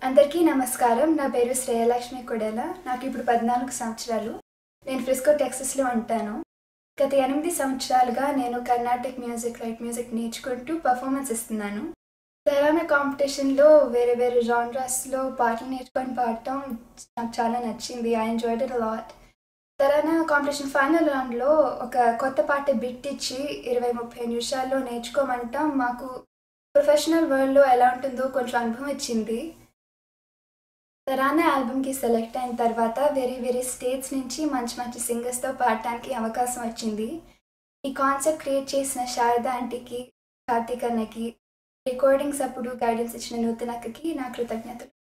అందరికీ నమస్కారం నా పేరు శ్రేయలక్ష్మి కొడెల నాకు ఇప్పుడు పద్నాలుగు సంవత్సరాలు నేను ఫ్రిస్కో టెక్సస్లో ఉంటాను గత ఎనిమిది సంవత్సరాలుగా నేను కర్ణాటిక్ మ్యూజిక్ లైట్ మ్యూజిక్ నేర్చుకుంటూ పర్ఫార్మెన్స్ ఇస్తున్నాను తెలంగాణ కాంపిటీషన్లో వేరే వేరే జానరాస్లో పాటలు నేర్చుకొని పాడటం నాకు చాలా నచ్చింది I enjoyed it lot Telangana competition final రౌండ్లో ఒక కొత్త పాట బిట్ ఇచ్చి ఇరవై ముప్పై నిమిషాల్లో నేర్చుకోమంటాం మాకు ప్రొఫెషనల్ వరల్డ్లో ఎలా ఉంటుందో కొంచెం అనుభవం ఇచ్చింది తరానా ఆల్బమ్కి సెలెక్ట్ అయిన తర్వాత వేరే వేరే స్టేట్స్ నుంచి మంచి మంచి సింగర్స్తో పాడటానికి అవకాశం వచ్చింది ఈ కాన్సెప్ట్ క్రియేట్ చేసిన శారద ఆంటీకి కార్తీక్ అన్నకి రికార్డింగ్స్ అప్పుడు గైడెన్స్ ఇచ్చిన నూతనక్కకి నా కృతజ్ఞతలు